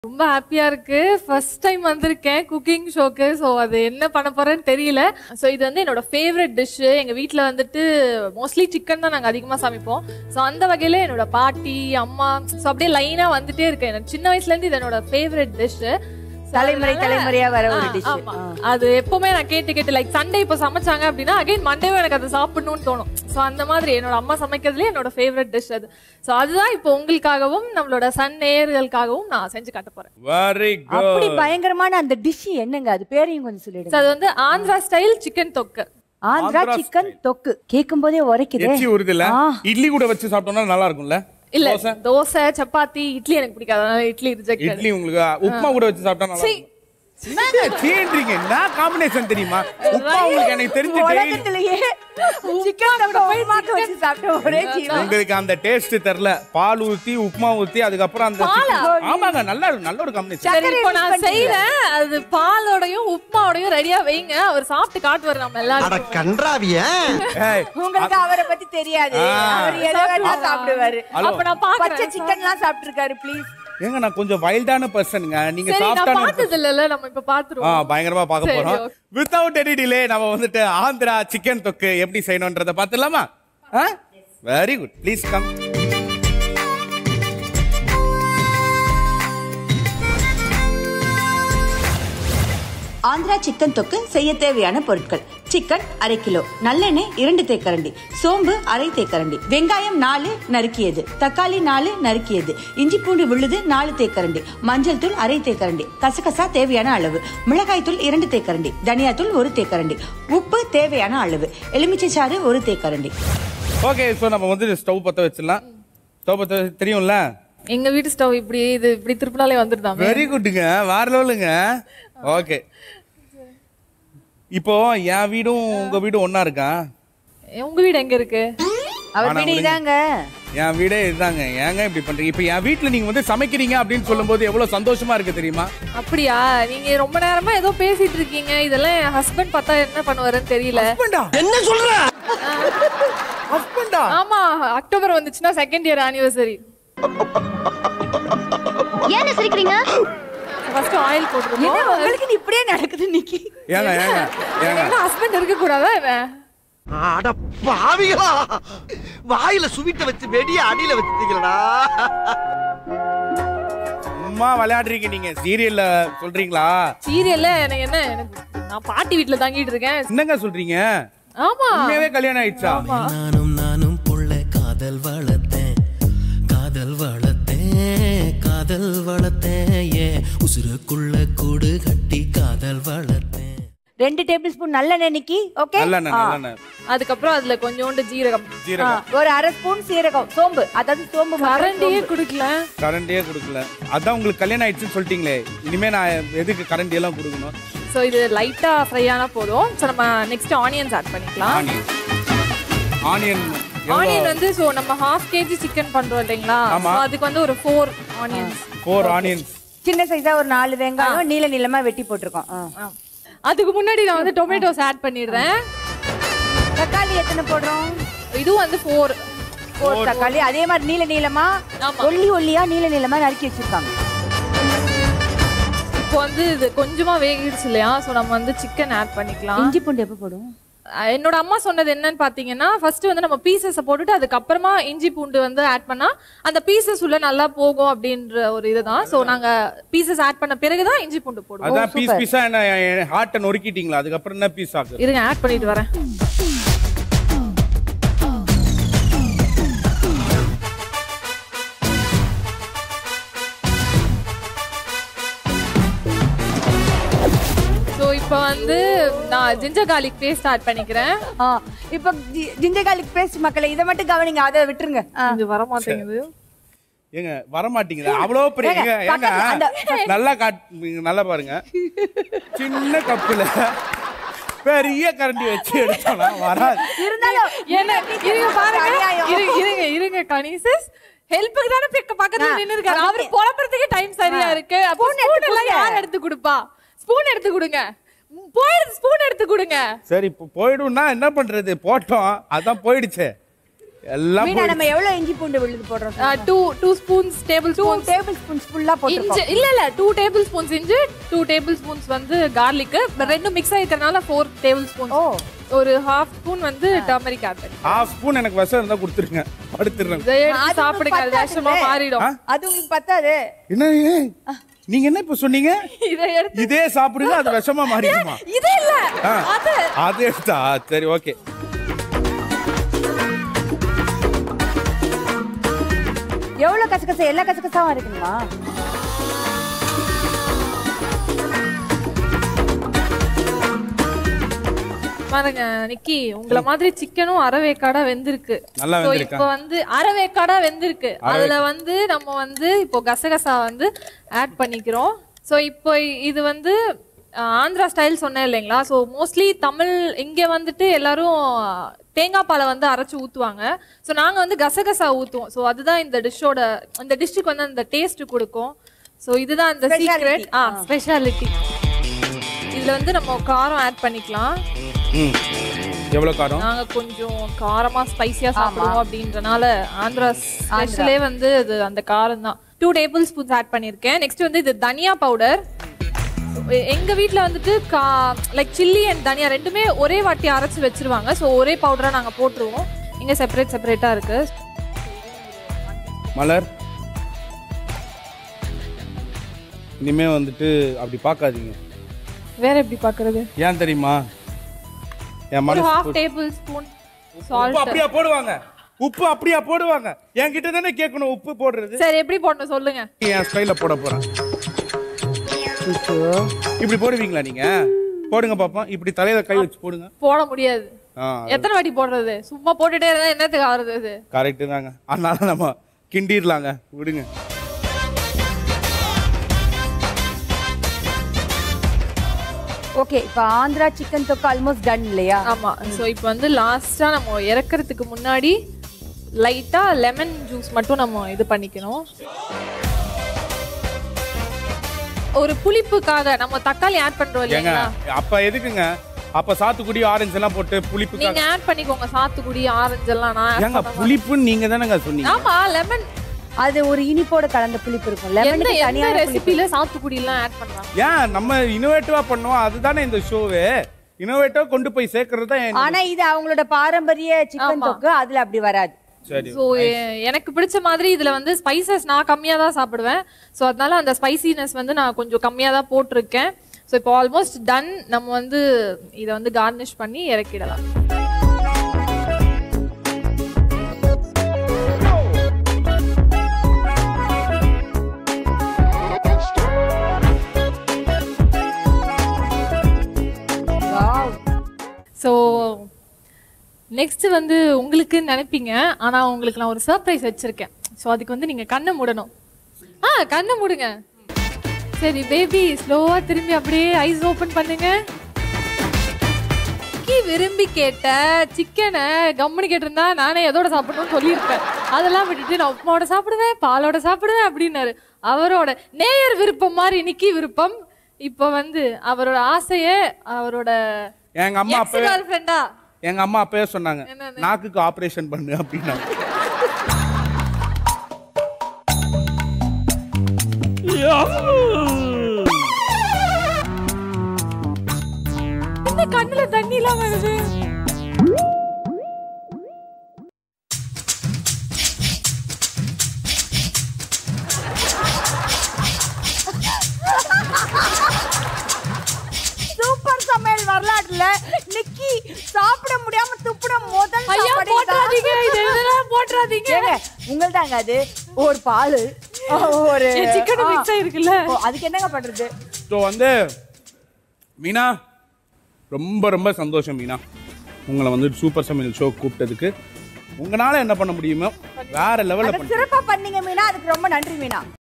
ரொம்ப ஹாப்பியா இருக்கு ஃபர்ஸ்ட் டைம் வந்திருக்கேன் குக்கிங் ஷோக்கு ஸோ அது என்ன பண்ண போறேன்னு தெரியல ஸோ இது வந்து என்னோட ஃபேவரட் டிஷ் எங்க வீட்ல வந்துட்டு மோஸ்ட்லி சிக்கன் தான் நாங்க அதிகமா சமைப்போம் ஸோ அந்த வகையில என்னோட பாட்டி அம்மா ஸோ அப்படியே லைனா வந்துட்டே இருக்கேன் எனக்கு சின்ன வயசுல இருந்து இது என்னோட ஃபேவரட் டிஷ் தலைமுறை தலைமுறையா வர ஒரு டிஷ் ஆமா அது எப்பவுமே நான் கேட்டு கேட்டு லைக் சண்டே இப்போ சமைச்சாங்க அப்படின்னா அகைன் மண்டேவும் எனக்கு அதை சாப்பிடணும்னு தோணும் ஸோ அந்த மாதிரி என்னோட அம்மா சமைக்கிறதுலே என்னோட ஃபேவரட் டிஷ் அது ஸோ அதுதான் இப்போ உங்களுக்காகவும் நம்மளோட சன் நேயர்களுக்காகவும் நான் செஞ்சு காட்ட போறேன் வெரி அப்படி குட் பயங்கரமான அந்த டிஷ் என்னங்க அது பேரையும் கொஞ்சம் ஸோ சொல்லிடுங்க அது வந்து ஆந்திரா ஸ்டைல் சிக்கன் தொக்கு ஆந்திரா ஆந்திரா சிக்கன் தொக்கு கேட்கும் போதே உரைக்குதே எச்சி உருதுல ஆ. இட்லி கூட வச்சு சாப்பிட்டோம்னா நல்லா இருக்கும்ல இல்ல தோசை தோசை சப்பாத்தி இட்லி எனக்கு பிடிக்காது அதனால இட்லி ரிஜெக்ட் இட்லி உங்களுக்கு உப்புமா கூட வச்சு சாப்பிட்டா நல்லா இருக்கும் என்னங்க சீன்றீங்க நான் காம்பினேஷன் தெரியுமா உப்புமா உங்களுக்கு எனக்கு தெரிஞ்சு daily- உலகத்திலேயே சிக்கன் தொக்கு உப்புமாக்கு வச்சு சாப்பிட்ட ஒரே ஜீவன் உங்களுக்கு அந்த டேஸ்ட் தெரியல பால் ஊத்தி உப்புமா ஊத்தி அதுக்கப்புறம் அந்த chicken- ஆமாங்க நல்ல நல்ல ஒரு காம்பினேஷன் சரி சர்க்கரை இப்போ mix நான் பண்ணிட்டீங்க. செய்யறேன் அது பாலோடையும் உப்புமாவோடையும் ரெடியா வைங்க அவர் சாப்பிட்டு காட்டுவார் நம்ம அட எல்லாரும் கன்றாவிய உங்களுக்கு அவரை பத்தி தெரியாது அவர் எதை வேணா சாப்பிடுவாரு ஹலோ அப்ப நான் பச்சை பாக்குறேன் சிக்கன் எல்லாம் சாப்பிட்டு இருக்காரு ப்ளீஸ் ஏங்க நான் கொஞ்சம் வைல்டான பர்சனுங்க நீங்க சரி நான் சாஃப்டான பார்த்தது இல்லல்ல நம்ம இப்ப ஆ பாத்துருவோம் பயங்கரமா பார்க்க சரி, போறோம் okay. வித்தவுட் எனி டிலே நம்ம வந்துட்டு ஆந்திரா சிக்கன் தொக்கு எப்படி செய்யணும்ன்றத பார்த்துடலாமா very good please come Andhra chicken தொக்கு செய்ய தேவையான பொருட்கள் சிக்கன் அரை கிலோ நல்லெண்ணெய் இரண்டு தேக்கரண்டி சோம்பு அரை தேக்கரண்டி வெங்காயம் நாலு நறுக்கியது தக்காளி நாலு நறுக்கியது இஞ்சி பூண்டு விழுது நாலு தேக்கரண்டி மஞ்சள் தூள் அரை தேக்கரண்டி கசகசா தேவையான அளவு மிளகாய் தூள் இரண்டு தேக்கரண்டி தனியாத்தூள் ஒரு தேக்கரண்டி உப்பு தேவையான அளவு எலுமிச்சை சாறு ஒரு தேக்கரண்டி ஓகே ஸோ நம்ம வந்து ஸ்டவ் பத்த வச்சிடலாம் ஸ்டவ் பத்த வச்சு- தெரியும்ல எங்க வீட்டு ஸ்டவ் இப்படி இது இப்படி திருப்பினாலே வந்துருதாமே வெரி குட்டுங்க வேற லெவலுங்க ஓகே இப்போ என் வீடும் உங்க வீடும் ஒண்ணா இருக்கா உங்க வீடு எங்க இருக்கு அவர் ஆனா வீடு உங்களுக்கு- இதாங்க என் வீடே இதுதாங்க ஏங்க இப்படி பண்றீங்க இப்போ என் வீட்ல நீங்க வந்து சமைக்கிறீங்க அப்படின்னு சொல்லும்போது எவ்வளவு சந்தோஷமா இருக்கு தெரியுமா அப்படியா நீங்க ரொம்ப நேரமா ஏதோ பேசிட்டு இருக்கீங்க இதெல்லாம் என் ஹஸ்பண்ட் பார்த்தா என்ன பண்ணுவாருன்னு தெரியல என்ன சொல்ற ஹஸ்பண்டா ஆமா அக்டோபர் வந்துச்சுன்னா செகண்ட் இயர் ஆனிவர்சரி ஏன் சிரிக்கிறீங்க ஃபர்ஸ்ட் ஆயில் என்ன போட்டுருவோம் உங்களுக்கு இப்படியே நடக்குது நிக்கி ஏங்க ஏங்க ஏங்க ஹஸ்பண்ட் இருக்க கூடாதா என்ன அட பாவிகளா வாயில சுவிட்ட வச்சு வெடிய அடியில வச்சுட்டீங்களடா சும்மா விளையாடுறீங்க நீங்க சீரியல்ல சொல்றீங்களா சீரியல்ல எனக்கு என்ன எனக்கு நான் பாட்டி வீட்ல தங்கிட்டு இருக்கேன் என்னங்க சொல்றீங்க ஆமா உண்மையாவே கல்யாணம் ஆயிடுச்சா நானும் நானும் புள்ள காதல் வளர்த்தேன் காதல் வளர்த்தேன் காதல் வளர்த்தேன் ஏ உசுருக்குள்ள கூடு கட்டி காதல் வளர்த்தேன் ரெண்டு டேபிள் ஸ்பூன் நல்லெண்ணெய் நிக்கி ஓகே நல்லெண்ணெய் நல்லெண்ணெய் அதுக்கப்புறம் அதுல கொஞ்சோண்டு ஜீரகம் ஜீரகம் ஒரு அரை ஸ்பூன் சீரகம் சோம்பு அதாவது சோம்பு மட்டும் கரண்டியே சோம்பு. குடுக்கல கரண்டியே கொடுக்கல அதான் உங்களுக்கு கல்யாணம் ஆயிடுச்சுன்னு சொல்லிட்டீங்களே இனிமே நான் எதுக்கு கரண்டி எல்லாம் கொடுக்கணும் சோ இது லைட்டா ஃப்ரை ஆனா போதும் சோ நம்ம நெக்ஸ்ட் ஆனியன்ஸ் ஆட் பண்ணிக்கலாம் ஆனியன் ஆனியன் ஆனியன் வந்து சோ நம்ம ஹாஃப் கேஜி சிக்கன் பண்றோம் இல்லைங்களா ஆமா. So அதுக்கு வந்து ஒரு ஃபோர் ஆனியன்ஸ் ஃபோர் ஆனியன்ஸ் சின்ன சைஸா ஒரு நாலு வெங்காயம் நீல நீளமா வெட்டி போட்டிருக்கோம் ஆ. அதுக்கு முன்னாடி நான் வந்து டொமேட்டோஸ் ஆட் பண்ணிடுறேன் தக்காளி எத்தனை போடுறோம் இதுவும் வந்து ஃபோர் ஒரு தக்காளி அதே மாதிரி நீல நீளமா ஆமா. ஒல்லி ஒல்லியா நீல நீளமா நறுக்கி வச்சிருக்காங்க இப்போ வந்து இது கொஞ்சமா வேகிடுச்சு இல்லையா சோ நம்ம வந்து சிக்கன் ஆட் பண்ணிக்கலாம் இஞ்சி பூண்டு எப்ப போடும் அஹ் என்னோட அம்மா சொன்னது என்னன்னு பாத்தீங்கன்னா ஃபர்ஸ்ட் வந்து நம்ம பீசஸ் போட்டுட்டு அதுக்கப்புறமா இஞ்சி பூண்டு வந்து ஆட் பண்ணா அந்த பீசஸ் உள்ள நல்லா போகும் அப்படின்ற ஒரு இதுதான் சோ நாங்க பீசஸ் ஆட் பண்ண பிறகுதான் இஞ்சி பூண்டு போடுவோம் அதான் பீஸ் பீஸா என்ன ஹார்ட்டை நொறுக்கிட்டீங்களா அதுக்கப்புறம் என்ன பீஸ் ஆகுது இருங்க ஆட் பண்ணிட்டு வரேன் ஸோ இப்போ வந்து நான் ஜிஞ்சர் garlic பேஸ்ட் ஆட் பண்ணிக்கிறேன் ஆ, இப்ப ஜி- ஜிஞ்சர் கார்லிக் பேஸ்ட் மக்களை இதை மட்டும் கவனிங்க அதை விட்டுருங்க ஆ. இது வர மாட்டேங்குது ஏங்க வர மாட்டீங்களா அவ்வளோ பெரிய ஏங்க, ஏங்க, ஏங்க பக்கத்துல அந்த- நல்லா காட் நீங்க நல்லா பாருங்க சின்ன கப்புல பெரிய கரண்டி வச்சு எடுத்தோம்னா வராது இருந்தாலும் என்ன இருங்க பாருங்க அநியாயம். இருங்க இருங்க இருங்க கனிசஸ் ஹெல்ப்புக்கு தானே பிக்க பக்கத்துல ஆ, நின்னு இருக்காரு அவர் அதுக்கு- புலம்புறதுக்கு டைம் சரியா ஆ. இருக்கு அப்போ Spoon ஸ்பூன் எடுத்து எல்லாம் கொடுங்க. யார் எடுத்து கொடுப்பா ஸ்பூன் எடுத்து கொடுங்க ம், போயிடுது ஸ்பூன் எடுத்து கொடுங்க சரி இப்போ போயிடும்னா என்ன பண்றது போட்டோம் அதான் போயிடுச்சே எல்லாம் மீனா நம்ம எவ்வளவு இஞ்சி பூண்டு விழுது போடுறோம் two two spoons table two spoons tablespoons ஃபுல்லா இஞ்சி போட்டுருக்கோம் இல்ல இல்ல டூ டேபிள் ஸ்பூன்ஸ் இஞ்சி டூ டேபிள் ஸ்பூன்ஸ் வந்து கார்லிக் ரெண்டும் மிக்ஸ் ஆயிருக்கறனால ஃபோர் டேபிள் ஸ்பூன் ஓ ஒரு ஹாஃப் ஸ்பூன் வந்து டர்மரிக் ஆட் பண்ணி ஹாஃப் ஸ்பூன் எனக்கு விஷம் இருந்தா கொடுத்துருங்க படுத்துடுறேன் இதை எடுத்து அது சாப்பிடுங்க அது உங்களுக்கு விஷமா பத்தாதுல்ல. மாறிடும் அது உங்களுக்கு பத்தாது என்ன ஏய், நீங்க என்ன இப்ப சொன்னீங்க இதை எடுத்து இதே சாப்பிடுங்க அது விஷமா மாறிடுமா இது இல்ல ஆ, அது அது எடுத்தா சரி ஓகே எவ்வளவு கசகசா எல்லா கசகசாவும் இருக்குங்களா பாருங்க நிக்கி உங்கள மாதிரி சிக்கனும் அரவேக்காடா வெந்திருக்கு நல்லா So, வெந்திருக்கா? இப்போ வந்து அரவேக்காடா வெந்திருக்கு அதுல வந்து நம்ம வந்து இப்போ கசகசா வந்து ஆட் பண்ணிக்கிறோம் சோ இப்போ இது வந்து அஹ், ஆந்திரா ஸ்டைல் சொன்னேன் இல்லைங்களா ஸோ மோஸ்ட்லி தமிழ் இங்க வந்துட்டு எல்லாரும் தேங்காய் பாலை வந்து அரைச்சு ஊத்துவாங்க ஸோ நாங்க வந்து கசகசா ஊத்துவோம் ஸோ அதுதான் இந்த டிஷ்ஷோட இந்த டிஷ்ஷுக்கு வந்து அந்த டேஸ்ட் கொடுக்கும் ஸோ இதுதான் இந்த சீக்ரெட் ஆ ஸ்பெஷாலிட்டி இதுல வந்து நம்ம காரம் ஆட் பண்ணிக்கலாம் ம் எவ்வளவு காரம் நாங்க கொஞ்சம் காரமா ஸ்பைசியா சாப்பிடுவோம் அப்படின்றனால ஆந்திரா ஸ்பெஷலே வந்து இது அந்த காரம் தான் டூ டேபிள் ஸ்பூன்ஸ் ஆட் பண்ணிருக்கேன் நெக்ஸ்ட் வந்து இது தனியா பவுடர் எங்க வீட்ல வந்துட்டு கா லைக் சில்லி அண்ட் தனியா ரெண்டுமே ஒரே வாட்டி அரைச்சு வச்சிருவாங்க ஸோ ஒரே பவுடரா நாங்க போட்டுருவோம் இங்க செப்பரேட் செப்பரேட்டா இருக்கு மலர் இனிமே வந்துட்டு அப்படி பார்க்காதீங்க வேற எப்படி பாக்குறது ஏன் தெரியுமா என் ஒரு மனசு ஹாஃப் டேபிள் ஸ்பூன் உப்பு சால்ட் அப்படியா போடுவாங்க உப்பு அப்படியா போடுவாங்க என்கிட்ட தானே கேட்கணும் உப்பு போடுறது சரி எப்படி போடணும் சொல்லுங்க என் ஸ்டைல போட போறேன் இப்படி போடுவீங்களா நீங்க போடுங்க பாப்போம் இப்படி தலையில கை வச்சு போடுங்க போட முடியாது ஆ எத்தனை வாட்டி போடுறது சும்மா போட்டுட்டே இருந்தா என்னத்துக்கு ஆகுறது இது கரெக்டு தாங்க அதனால நம்ம கிண்டிடலாங்க விடுங்க ஓகே இப்போ ஆந்திரா சிக்கன் தொக்கு ஆல்மோஸ்ட் டன் இல்லையா ஆமா சோ இப்போ வந்து லாஸ்டா நம்ம இறக்கறதுக்கு முன்னாடி லைட்டா லெமன் ஜூஸ் மட்டும் நம்ம இது பண்ணிக்கணும் ஒரு புளிப்புக்காக நம்ம தக்காளி ஆட் பண்றோம் ஏங்க இல்லைங்களா அப்ப எதுக்குங்க அப்ப சாத்துக்குடி ஆரஞ்சு எல்லாம் போட்டு புளிப்பு நீங்க ஆட் பண்ணிக்கோங்க சாத்துக்குடி ஆரஞ்சு எல்லாம் நான் add ஏங்க பண்ண மாட்டேன். புளிப்புன்னு நீங்க தானங்க சொன்னீங்க ஆமா லெமன் அது ஒரு இனிப்போட கலந்த புளிப்பு இருக்கும் எந்த லெமனுக்கு எந்த தனியான புளிப்பு ரெசிபில சாத்துக்குடி எல்லாம் ஆட் பண்றாங்க ஏன் நம்ம இனோவேட்டிவா பண்ணோம் அதுதானே இந்த ஷோவே இனோவேட்டிவா கொண்டு போய் சேர்க்கறது தான் என் ஆனா இது அவங்களோட பாரம்பரிய சிக்கன் ஆமா. தொக்கு அதுல அப்படி வராது சரி ஸோ எனக்கு பிடிச்ச மாதிரி இதுல வந்து ஸ்பைசஸ் நான் கம்மியா தான் சாப்பிடுவேன் ஸோ அதனால அந்த ஸ்பைசினஸ் வந்து நான் கொஞ்சம் கம்மியா தான் போட்டிருக்கேன் ஸோ இப்போ ஆல்மோஸ்ட் டன் நம்ம வந்து இதை வந்து கார்னிஷ் பண்ணி இறக்கிடலாம் ஸோ நெக்ஸ்ட் வந்து உங்களுக்கு நினைப்பீங்க ஆனா உங்களுக்கு நான் ஒரு சர்ப்ரைஸ் வச்சிருக்கேன் ஸோ அதுக்கு வந்து நீங்க கண்ணை மூடணும் ஆ கண்ணை மூடுங்க சரி பேபி ஸ்லோவா திரும்பி அப்படியே ஐஸ் ஓபன் பண்ணுங்க கி விரும்பி கேட்ட சிக்கனை கம்முனு கேட்டிருந்தா நானே எதோட சாப்பிடணும்னு சொல்லியிருப்பேன் அதெல்லாம் விட்டுட்டு நான் உப்புமாவோட சாப்பிடுவேன் பாலோட சாப்பிடுவேன் அப்படின்னாரு அவரோட நேயர் விருப்பம் மாதிரி நிக்கி விருப்பம் இப்போ வந்து அவரோட ஆசைய அவரோட எங்க அம்மா எக்ஸ் அப்பவே கேர்ள் ஃப்ரெண்டா எங்க அம்மா அப்பவே சொன்னாங்க என்னது? நாக்குக்கு ஆபரேஷன் பண்ணு அப்படின்னாங்க இந்த கண்ணுல தண்ணி எல்லாம் வருது சூப்பர் சமையல் வரலாற்றுல நிக்கி சாப்பிட முடியாம துப்பிட முதல் ஐயா சாப்பாடே போட்டுறாதீங்க இதான். இது எதெல்லாம் போட்டுறாதீங்க ஏங்க உங்கள்தாங்க அது ஒரு பால் ஒரு சிக்கன் மிக்ஸ் ஆயிருக்குல்ல ஓ, அதுக்கு என்னங்க பண்றது ஸோ வந்து மீனா ரொம்ப ரொம்ப சந்தோஷம் மீனா உங்களை வந்து சூப்பர் சமையல் ஷோ கூப்பிட்டதுக்கு உங்களால என்ன பண்ண முடியுமோ வேற லெவலில் அதை பண்ண சிறப்பா பண்ணீங்க மீனா அதுக்கு ரொம்ப நன்றி மீனா